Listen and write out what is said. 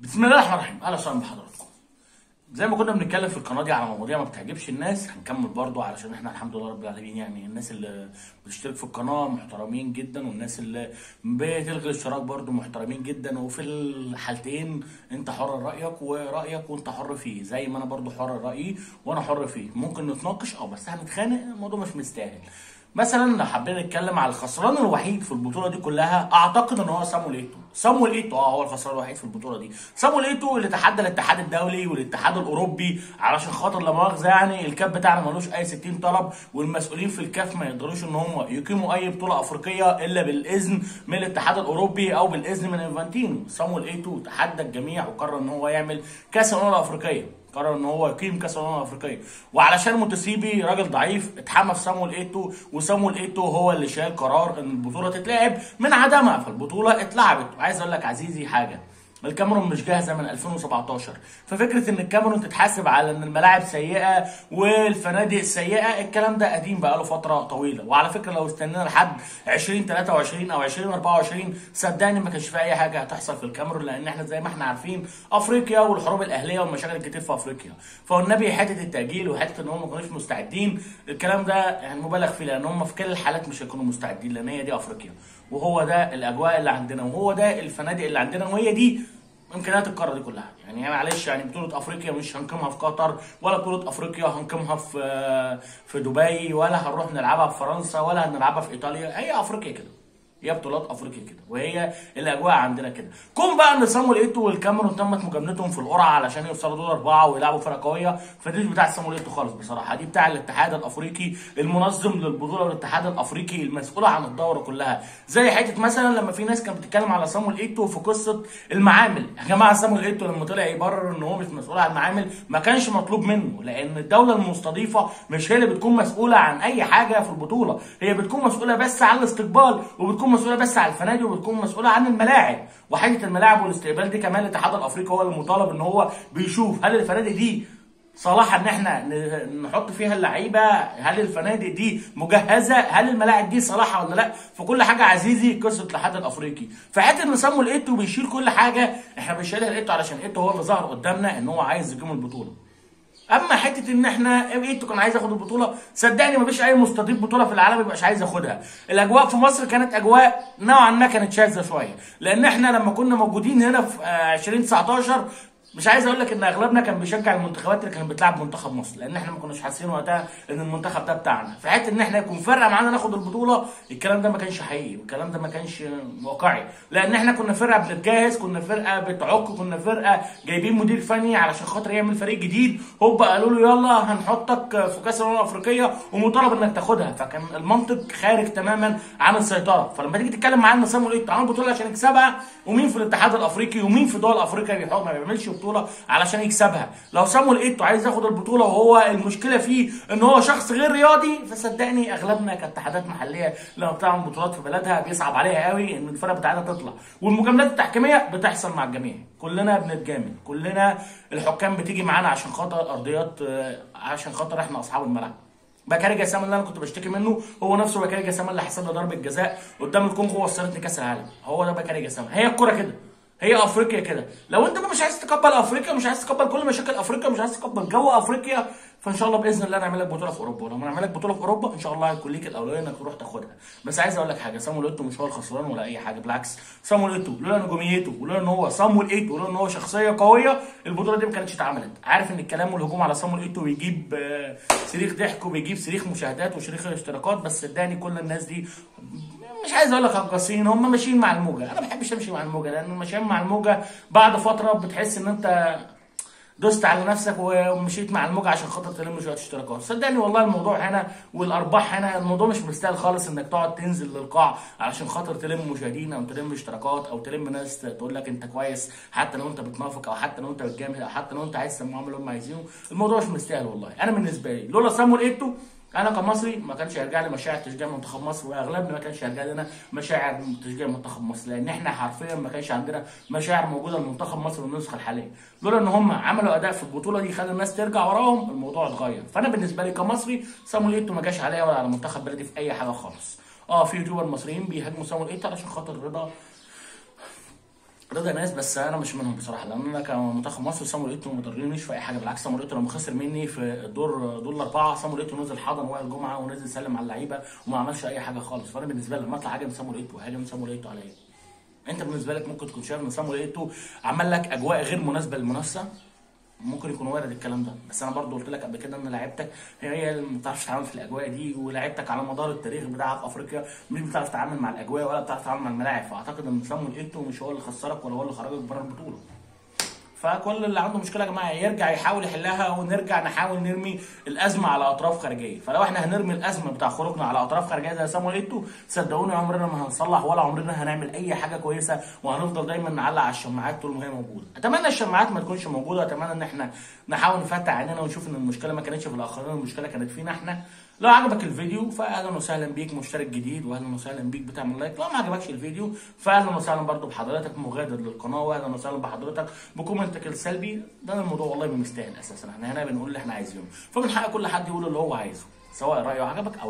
بسم الله الرحمن الرحيم اهلا وسهلا بحضراتكم زي ما كنا بنتكلم في القناه دي على مواضيع ما بتعجبش الناس هنكمل برضو علشان احنا الحمد لله رب العالمين يعني الناس اللي بتشترك في القناه محترمين جدا والناس اللي بتلغي الاشتراك برضو محترمين جدا وفي الحالتين انت حر رايك ورايك وانت حر فيه زي ما انا برضو حر رايي وانا حر فيه ممكن نتناقش اه بس هنتخانق الموضوع مش مستاهل مثلا لو حبينا نتكلم على الخسران الوحيد في البطوله دي كلها اعتقد ان هو سامويل ايتو سامويل ايتو اه هو الخسران الوحيد في البطوله دي سامويل ايتو اللي تحدى الاتحاد الدولي والاتحاد الاوروبي علشان خاطر لا مؤاخذه يعني الكاف بتاعنا ملوش اي 60 طلب والمسؤولين في الكاف ما يقدروش ان هم يقيموا اي بطوله افريقيه الا بالاذن من الاتحاد الاوروبي او بالاذن من انفانتينو سامويل ايتو تحدى الجميع وقرر ان هو يعمل كاس الامم الافريقيه قرر ان هو يقيم كاس الامم الافريقيه وعلشان موتسيبي راجل ضعيف اتحمى في سامويل ايتو وسامويل ايتو هو اللي شال قرار ان البطوله تتلعب من عدمها فالبطوله اتلعبت وعايز اقول لك عزيزي حاجه الكاميرون مش جاهزه من 2017 ففكره ان الكاميرون تتحاسب على ان الملاعب سيئه والفنادق سيئه الكلام ده قديم بقاله فتره طويله وعلى فكره لو استنينا لحد 2023 او 2024 صدقني ما كانش في اي حاجه هتحصل في الكاميرون لان احنا زي ما احنا عارفين افريقيا والحروب الاهليه والمشاكل الكتير في افريقيا فالنبي حته التاجيل وحته ان هم ما كانوش مستعدين الكلام ده يعني مبالغ فيه لان هم في كل الحالات مش هيكونوا مستعدين لان هي دي افريقيا وهو ده الاجواء اللي عندنا وهو ده الفنادق اللي عندنا وهي دي امكانيات القاره دي كلها يعني معلش يعني بطوله افريقيا مش هنقيمها في قطر ولا بطوله افريقيا هنقيمها في في دبي ولا هنروح نلعبها في فرنسا ولا هنلعبها في ايطاليا هي افريقيا كده هي بطولات افريقيا كده وهي الاجواء عندنا كده كون بقى ان سامويل ايتو والكاميرون تمت مجاملتهم في القرعه علشان يوصلوا دور اربعه ويلعبوا فرقه قويه فدي مش بتاعت سامويل ايتو خالص بصراحه دي بتاع الاتحاد الافريقي المنظم للبطوله والاتحاد الافريقي المسؤول عن الدوره كلها زي حته مثلا لما في ناس كانت بتتكلم على سامويل ايتو في قصه المعامل يا جماعه سامويل ايتو لما طلع يبرر ان هو مش مسؤول عن المعامل ما كانش مطلوب منه لان الدوله المستضيفه مش هي اللي بتكون مسؤوله عن اي حاجه في البطوله هي بتكون مسؤوله بس عن الاستقبال وبتكون مسؤوله بس عن الفنادق النادي وبتكون مسؤوله عن الملاعب وحاجه الملاعب والاستقبال دي كمان الاتحاد الافريقي هو المطالب ان هو بيشوف هل الفنادق دي صلاح ان احنا نحط فيها اللعيبه هل الفنادق دي مجهزه هل الملاعب دي صلاحه ولا لا فكل حاجه عزيزي قصه الاتحاد الافريقي فحته ان سامويل ايتو بيشيل كل حاجه احنا بنشيلها لايتو علشان ايتو هو اللي ظهر قدامنا ان هو عايز يقيم البطوله اما حته ان احنا ايتو كان عايز ياخد البطوله صدقني مفيش اي مستضيف بطوله في العالم يبقاش عايز ياخدها الاجواء في مصر كانت اجواء نوعا ما كانت شاذه شويه لان احنا لما كنا موجودين هنا في 2019 مش عايز اقول لك ان اغلبنا كان بيشجع المنتخبات اللي كانت بتلعب منتخب مصر لان احنا ما كناش حاسين وقتها ان المنتخب ده بتاعنا في حته ان احنا يكون فرقه معانا ناخد البطوله الكلام ده ما كانش حقيقي والكلام ده ما كانش واقعي لان احنا كنا فرقه بنتجهز كنا فرقه بتعك كنا فرقه جايبين مدير فني علشان خاطر يعمل فريق جديد هوبا قالوا له يلا هنحطك في كاس الامم الافريقيه ومطالب انك تاخدها فكان المنطق خارج تماما عن السيطره فلما تيجي تتكلم معانا سامويل ايتو عمل بطوله عشان يكسبها ومين في الاتحاد الافريقي ومين في دول افريقيا بيحاول ما بيعملش بطوله علشان يكسبها لو سامويل ايتو عايز ياخد البطوله وهو المشكله فيه ان هو شخص غير رياضي فصدقني اغلبنا كاتحادات محليه لما بتعمل بطولات في بلدها بيصعب عليها قوي ان الفرق بتاعتها تطلع والمجاملات التحكيميه بتحصل مع الجميع كلنا بنتجامل كلنا الحكام بتيجي معانا عشان خاطر ارضيات عشان خاطر احنا اصحاب الملعب بكاري جسام اللي انا كنت بشتكي منه هو نفسه بكاري جسام اللي حسب لي ضربه جزاء قدام الكونغو وصلتني كاس العالم هو ده بكاري جسام هي الكوره كده هي افريقيا كده لو انت مش عايز تقبل افريقيا مش عايز تقبل كل مشاكل افريقيا مش عايز تقبل جو افريقيا فان شاء الله باذن الله نعمل لك بطوله في اوروبا ولما نعمل لك بطوله في اوروبا ان شاء الله هيكون ليك الاولويه انك تروح تاخدها بس عايز اقول لك حاجه سامويل ايتو مش هو الخسران ولا اي حاجه بالعكس سامويل ايتو لولا نجوميته ولولا ان هو سامويل ايتو ولولا ان هو شخصيه قويه البطوله دي ما كانتش اتعملت عارف ان الكلام والهجوم على سامويل ايتو بيجيب صريخ ضحك وبيجيب صريخ مشاهدات وصريخ اشتراكات بس صدقني كل الناس دي مش عايز اقول لك هجاصين هم ماشيين مع الموجه انا ما بحبش امشي مع الموجه لان ماشيين مع الموجه بعد فتره بتحس ان انت دوست على نفسك ومشيت مع الموجه عشان خاطر تلم شويه اشتراكات صدقني والله الموضوع هنا والارباح هنا الموضوع مش مستاهل خالص انك تقعد تنزل للقاع علشان خاطر تلم مشاهدين او تلم اشتراكات او تلم ناس تقول لك انت كويس حتى لو انت بتنافق او حتى لو انت بتجامل او حتى لو انت عايز تسمعهم اللي هم عايزينه الموضوع مش مستاهل والله انا بالنسبه لي لولا سامويل ايتو انا كمصري ما كانش هيرجع لي مشاعر تشجيع منتخب مصر واغلبنا ما كانش هيرجع لنا مشاعر تشجيع منتخب مصر لان احنا حرفيا ما كانش عندنا مشاعر موجوده لمنتخب مصر النسخه الحاليه لولا ان هم عملوا اداء في البطوله دي خلى الناس ترجع وراهم الموضوع اتغير فانا بالنسبه لي كمصري سامويل ايتو ما جاش عليا ولا على منتخب بلدي في اي حاجه خالص اه في يوتيوبر مصريين بيهاجموا سامويل ايتو علشان خاطر رضا رضا ناس بس انا مش منهم بصراحه لان انا كمنتخب مصر سامو ايتو ما ضرنيش في اي حاجه بالعكس سامو ايتو لما خسر مني في الدور دور الاربعه سامو ايتو نزل حضن وائل جمعه ونزل سلم على اللعيبه وما عملش اي حاجه خالص فانا بالنسبه لي لما اطلع هاجم سامو ايتو هاجم سامو ايتو على ايه؟ انت بالنسبه لك ممكن تكون شايف ان سامو ايتو عمل لك اجواء غير مناسبه للمنافسه ممكن يكون وارد الكلام ده بس انا برضو قلت لك قبل كده ان لعيبتك هي اللي ما بتعرفش تتعامل في الاجواء دي ولعيبتك على مدار التاريخ بتاعك في افريقيا مش بتعرف تتعامل مع الاجواء ولا بتعرف تتعامل مع الملاعب فاعتقد ان سامو ايتو مش هو اللي خسرك ولا هو اللي خرجك بره البطوله فكل اللي عنده مشكله يا جماعه يرجع يحاول يحلها ونرجع نحاول نرمي الازمه على اطراف خارجيه فلو احنا هنرمي الازمه بتاع خروجنا على اطراف خارجيه زي سامويل ايتو صدقوني عمرنا ما هنصلح ولا عمرنا هنعمل اي حاجه كويسه وهنفضل دايما نعلق على الشماعات طول ما هي موجوده اتمنى الشماعات ما تكونش موجوده اتمنى ان احنا نحاول نفتح عينينا ونشوف ان المشكله ما كانتش في الاخرين المشكله كانت فينا احنا لو عجبك الفيديو فاهلا وسهلا بيك مشترك جديد واهلا وسهلا بيك بتعمل لايك لو ما عجبكش الفيديو فاهلا وسهلا برضو بحضرتك مغادر للقناه واهلا وسهلا بحضرتك بكومنتك السلبي ده الموضوع والله ما مستاهل اساسا احنا هنا بنقول اللي احنا عايزينه فمن حق كل حد يقول اللي هو عايزه سواء رايه عجبك او